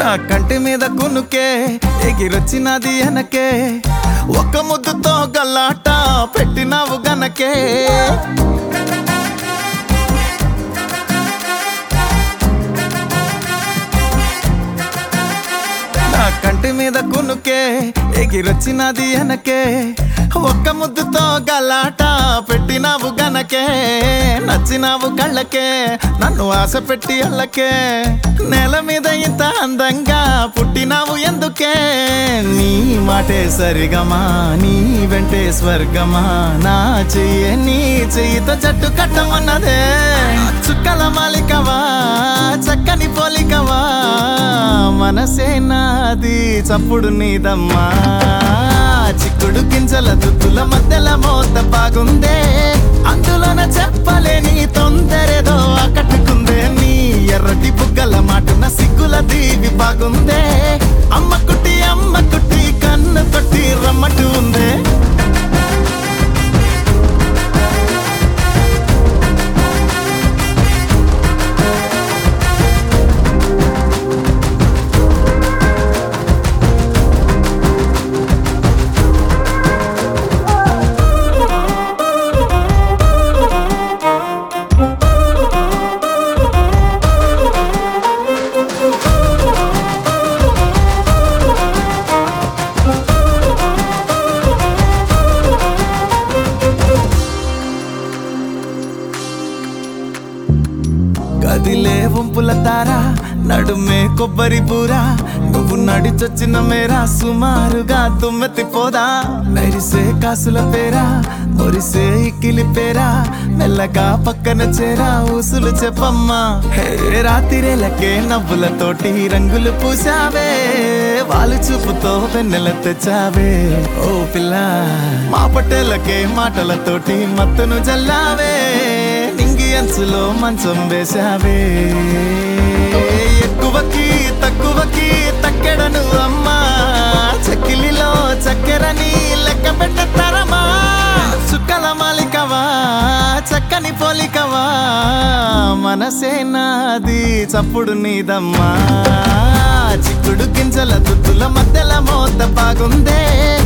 నా కంటి మీద కునుకే ఎగిరొచ్చినది వెనకే ఒక్క ముద్దుతో గల్లాట పెట్టినావు గనకే నా కంటి మీద కునుకే ఎగిరొచ్చినది వెనకే ఒక్క ముద్దుతో గలాట పెట్టినావు గనకే నచ్చినావు కళ్ళకే నన్ను ఆశ పెట్టి అల్లకే నేల మీద ఇంత అందంగా పుట్టినావు ఎందుకే నీ మాటే సరిగమా నీ వెంటే స్వర్గమా నా చెయ్యే నీ చెయ్యితో జట్టు కట్టమన్నదే చుక్కల మాలికవా చక్కని పోలికవా మనసే నాది చప్పుడు నీదమ్మా చిక్కుడు గింజల దుద్దుల మధ్యల మోత బాగుందే అందులోన చెప్పలేని తొందరేదో ఆకట్టుకుందే నీ ఎర్రటి బుగ్గల మాటున సిగ్గుల దీవి బాగుందే అమ్మ కుట్టి అమ్మ కుట్టి కన్ను కొట్టి రమ్మట్టు ఉందే గదిలే వంపుల తార నడుమే కొబ్బరి బూర నువ్వు నడిచొచ్చిన మేరా సుమారుగా తుమ్మెత్తి పోదా మెరిసే కాసుల పేరా మురిసే ఇక్కిలి పేరా మెల్లగా పక్కన చేరా ఊసులు చెప్పమ్మా హే రాతిరేలకే నవ్వులతోటి రంగులు పూసావే వాళ్ళు చూపుతో వెన్నెల తెచ్చావే ఓ పిల్ల మా పట్టేలకే మాటలతోటి మత్తును జల్లావే నింగి అంచులో మంచం వేశావే ఎక్కువకి తక్కువకి తక్కెడను అమ్మా చక్కిలిలో చక్కెరని లెక్క పెట్టతారమ్మా చుక్కల మాలికవా చక్కని పోలికవా మనసే నాది చప్పుడు నీదమ్మా చిక్కుడు గింజల దుద్దుల మధ్యల మోత బాగుందే